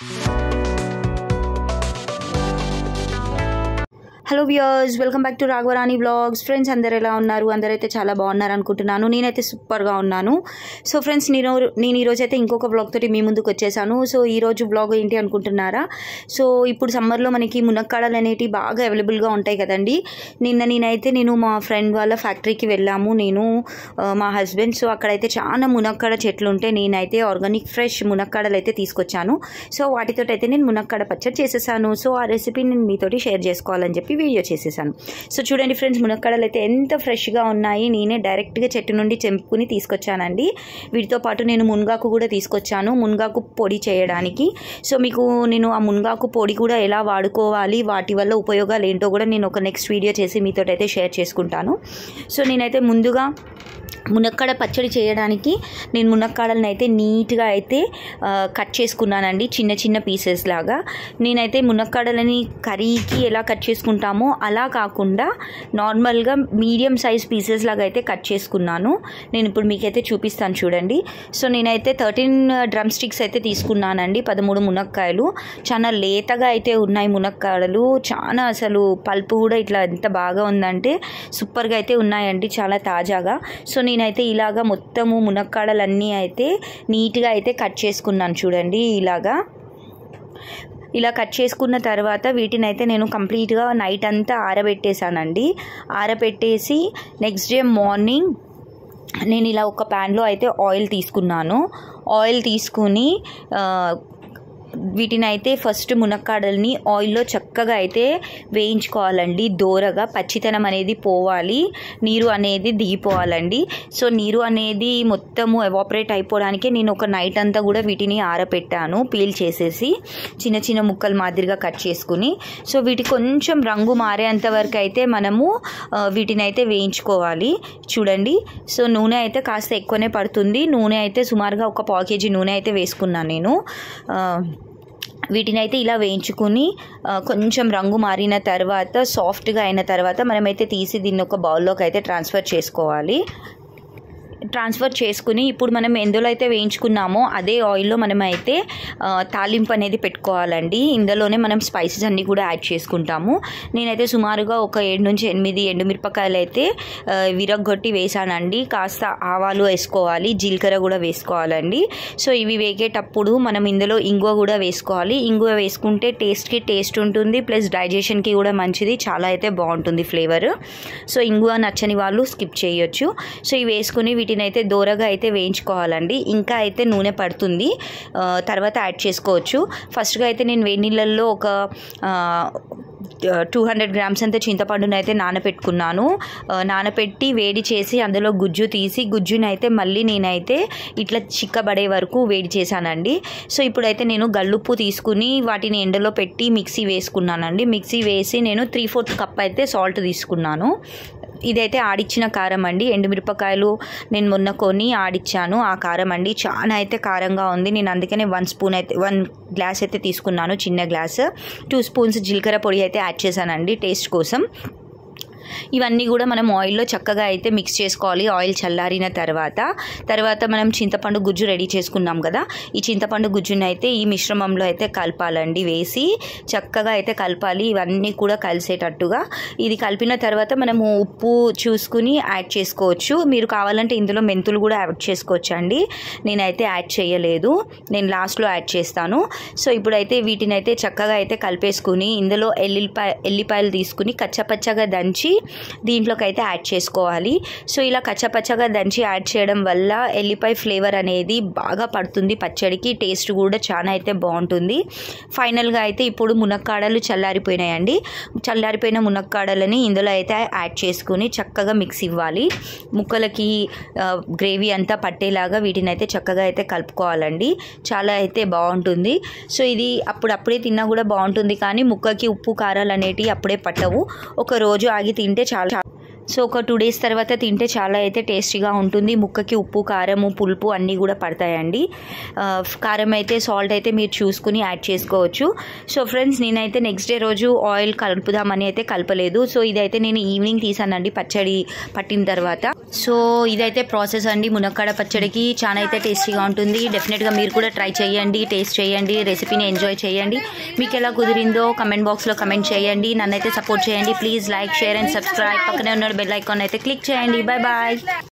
hello viewers welcome back to Raghavarani blogs friends అందరు ఎలా ఉన్నారు అందరైతే చాలా బాగున్నారు అనుకుంటున్నాను నేనైతే సూపర్గా ఉన్నాను సో ఫ్రెండ్స్ నేను నేను ఈరోజు అయితే ఇంకొక బ్లాగ్ తోటి మీ ముందుకు వచ్చేసాను సో ఈరోజు బ్లాగ్ ఏంటి అనుకుంటున్నారా సో ఇప్పుడు సమ్మర్లో మనకి మునక్కాడలు అనేటివి బాగా అవైలబుల్గా ఉంటాయి కదండి నిన్న నేనైతే నేను మా ఫ్రెండ్ వాళ్ళ ఫ్యాక్టరీకి వెళ్ళాము నేను ఆ, మా హస్బెండ్ సో అక్కడైతే చాలా మునక్కాడ చెట్లు ఉంటే నేనైతే ఆర్గానిక్ ఫ్రెష్ మునక్కాడలు అయితే తీసుకొచ్చాను సో వాటితో అయితే నేను మునక్కాడ పచ్చడి చేసేసాను సో ఆ రెసిపీ నేను మీతోటి షేర్ చేసుకోవాలని చెప్పి వీడియో చేసేసాను సో చూడండి ఫ్రెండ్స్ మునక్కాడలు అయితే ఎంత ఫ్రెష్గా ఉన్నాయి నేనే డైరెక్ట్గా చెట్టు నుండి చెంపుకుని తీసుకొచ్చానండి వీటితో పాటు నేను మునగాకు కూడా తీసుకొచ్చాను మునగాకు పొడి చేయడానికి సో మీకు నేను ఆ మునగాకు పొడి కూడా ఎలా వాడుకోవాలి వాటి వల్ల ఉపయోగాలు ఏంటో కూడా నేను ఒక నెక్స్ట్ వీడియో చేసి మీతో అయితే షేర్ చేసుకుంటాను సో నేనైతే ముందుగా మునక్కాడ పచ్చడి చేయడానికి నేను మునక్కాడలను అయితే నీట్గా అయితే ఆ, కట్ చేసుకున్నానండి చిన్న చిన్న పీసెస్ లాగా నేనైతే మునక్కాడలని కర్రీకి ఎలా కట్ చేసుకుంటామో అలా కాకుండా నార్మల్గా మీడియం సైజ్ పీసెస్ లాగా అయితే కట్ చేసుకున్నాను నేను ఇప్పుడు మీకైతే చూపిస్తాను చూడండి సో నేనైతే థర్టీన్ డ్రమ్ స్టిక్స్ అయితే తీసుకున్నానండి పదమూడు మునక్కాయలు చాలా లేతగా అయితే ఉన్నాయి మునక్కాడలు చాలా అసలు పల్పు కూడా ఇట్లా ఎంత బాగా ఉందంటే సూపర్గా అయితే ఉన్నాయండి చాలా తాజాగా సో నేనైతే ఇలాగా మొత్తము మునక్కాడలన్నీ అయితే నీట్గా అయితే కట్ చేసుకున్నాను చూడండి ఇలాగా ఇలా కట్ చేసుకున్న తర్వాత వీటిని అయితే నేను కంప్లీట్గా నైట్ అంతా ఆరబెట్టేశానండి ఆరబెట్టేసి నెక్స్ట్ డే మార్నింగ్ నేను ఇలా ఒక ప్యాన్లో అయితే ఆయిల్ తీసుకున్నాను ఆయిల్ తీసుకుని ఆ, వీటిని అయితే ఫస్ట్ మునక్కాడల్ని ఆయిల్లో చక్కగా అయితే వేయించుకోవాలండి దోరగా పచ్చితనం అనేది పోవాలి నీరు అనేది దిగిపోవాలండి సో నీరు అనేది మొత్తము ఎవాపరేట్ అయిపోవడానికే నేను ఒక నైట్ అంతా కూడా వీటిని ఆరపెట్టాను పీల్ చేసేసి చిన్న చిన్న ముక్కలు మాదిరిగా కట్ చేసుకుని సో వీటి కొంచెం రంగు మారేంత వరకు అయితే మనము ఆ, వీటిని అయితే వేయించుకోవాలి చూడండి సో నూనె అయితే కాస్త ఎక్కువనే పడుతుంది నూనె అయితే సుమారుగా ఒక పావు కేజీ నూనె అయితే వేసుకున్నాను నేను ఆ, వీటిని అయితే ఇలా వేయించుకుని ఆ, కొంచెం రంగు మారిన తర్వాత సాఫ్ట్గా అయిన తర్వాత మనమైతే తీసి దీన్ని ఒక బౌల్లోకి అయితే ట్రాన్స్ఫర్ చేసుకోవాలి ట్రాన్స్ఫర్ చేసుకుని ఇప్పుడు మనం ఎందులో అయితే వేయించుకున్నామో అదే ఆయిల్లో మనం అయితే ఆ, తాలింపు అనేది పెట్టుకోవాలండి ఇందులోనే మనం స్పైసెస్ అన్నీ కూడా యాడ్ చేసుకుంటాము నేనైతే సుమారుగా ఒక ఏడు నుంచి ఎనిమిది ఎండుమిరపకాయలు అయితే ఆ, విరగ్గొట్టి వేసానండి కాస్త ఆవాలు వేసుకోవాలి జీలకర్ర కూడా వేసుకోవాలండి సో ఇవి వేగేటప్పుడు మనం ఇందులో ఇంగువ కూడా వేసుకోవాలి ఇంగువ వేసుకుంటే టేస్ట్కి టేస్ట్ ఉంటుంది ప్లస్ డైజెషన్కి కూడా మంచిది చాలా అయితే బాగుంటుంది ఫ్లేవర్ సో ఇంగువ నచ్చని వాళ్ళు స్కిప్ చేయొచ్చు సో ఇవి వేసుకుని వీటిని అయితే దూరగా అయితే వేయించుకోవాలండి ఇంకా అయితే నూనె పడుతుంది ఆ, తర్వాత యాడ్ చేసుకోవచ్చు ఫస్ట్గా అయితే నేను వేడి నీళ్ళల్లో ఒక టూ హండ్రెడ్ గ్రామ్స్ అంత చింతపండును అయితే నానపెట్టుకున్నాను ఆ, నానపెట్టి వేడి చేసి అందులో గుజ్జు తీసి గుజ్జుని అయితే మళ్ళీ నేనైతే ఇట్లా చిక్కబడే వరకు వేడి చేశానండి సో ఇప్పుడైతే నేను గల్లుప్పు తీసుకుని వాటిని ఎండలో పెట్టి మిక్సీ వేసుకున్నానండి మిక్సీ వేసి నేను త్రీ ఫోర్త్ కప్ అయితే సాల్ట్ తీసుకున్నాను ఇదైతే ఆడిచ్చిన కారం అండి ఎండుమిరపకాయలు నేను మొన్న కొని ఆడిచ్చాను ఆ కారం అండి చాలా అయితే కారంగా ఉంది నేను అందుకనే వన్ స్పూన్ అయితే వన్ గ్లాస్ అయితే తీసుకున్నాను చిన్న గ్లాస్ టూ స్పూన్స్ జీలకర్ర పొడి అయితే యాడ్ చేశానండి టేస్ట్ కోసం ఇవన్నీ కూడా మనం ఆయిల్లో చక్కగా అయితే మిక్స్ చేసుకోవాలి ఆయిల్ చల్లారిన తర్వాత తర్వాత మనం చింతపండు గుజ్జు రెడీ చేసుకున్నాం కదా ఈ చింతపండు గుజ్జుని అయితే ఈ మిశ్రమంలో అయితే కలపాలండి వేసి చక్కగా అయితే కలపాలి ఇవన్నీ కూడా కలిసేటట్టుగా ఇది కలిపిన తర్వాత మనము ఉప్పు చూసుకుని యాడ్ చేసుకోవచ్చు మీరు కావాలంటే ఇందులో మెంతులు కూడా యాడ్ చేసుకోవచ్చు అండి నేనైతే యాడ్ చేయలేదు నేను లాస్ట్లో యాడ్ చేస్తాను సో ఇప్పుడైతే వీటిని అయితే చక్కగా అయితే కలిపేసుకుని ఇందులో ఎల్లిపాయ ఎల్లిపాయలు తీసుకుని కచ్చపచ్చగా దంచి దీంట్లోకి అయితే యాడ్ చేసుకోవాలి సో ఇలా కచ్చపచ్చగా దంచి యాడ్ చేయడం వల్ల ఎల్లిపాయ ఫ్లేవర్ అనేది బాగా పడుతుంది పచ్చడికి టేస్ట్ కూడా చాలా అయితే బాగుంటుంది ఫైనల్గా అయితే ఇప్పుడు మునక్కాడలు చల్లారిపోయినాయండి చల్లారిపోయిన మునక్కాడలని ఇందులో అయితే యాడ్ చేసుకుని చక్కగా మిక్స్ ఇవ్వాలి ముక్కలకి ఆ, గ్రేవీ అంతా పట్టేలాగా వీటిని అయితే చక్కగా అయితే కలుపుకోవాలండి చాలా అయితే బాగుంటుంది సో ఇది అప్పుడప్పుడే తిన్నా కూడా బాగుంటుంది కానీ ముక్కకి ఉప్పు కారాలు అనేటివి అప్పుడే పట్టవు ఒక రోజు ఆగి తింటే చాలా సో ఒక టూ డేస్ తర్వాత తింటే చాలా అయితే టేస్టీగా ఉంటుంది ముక్కకి ఉప్పు కారము పులుపు అన్నీ కూడా పడతాయండి ఆ, కారం అయితే సాల్ట్ అయితే మీరు చూసుకుని యాడ్ చేసుకోవచ్చు సో ఫ్రెండ్స్ నేనైతే నెక్స్ట్ డే రోజు ఆయిల్ కలుపుదామని అయితే కలపలేదు సో ఇదైతే నేను ఈవినింగ్ తీసానండి పచ్చడి పట్టిన తర్వాత సో ఇదైతే ప్రాసెస్ అండి మునక్కాడ పచ్చడికి చాలా అయితే టేస్టీగా ఉంటుంది డెఫినెట్గా మీరు కూడా ట్రై చేయండి టేస్ట్ చేయండి రెసిపీని ఎంజాయ్ చేయండి మీకు ఎలా కుదిరిందో కమెంట్ బాక్స్లో కమెంట్ చేయండి నన్నైతే సపోర్ట్ చేయండి please like share and subscribe పక్కనే ఉన్న బెల్ ఐకాన్ అయితే క్లిక్ చేయండి బాయ్ బాయ్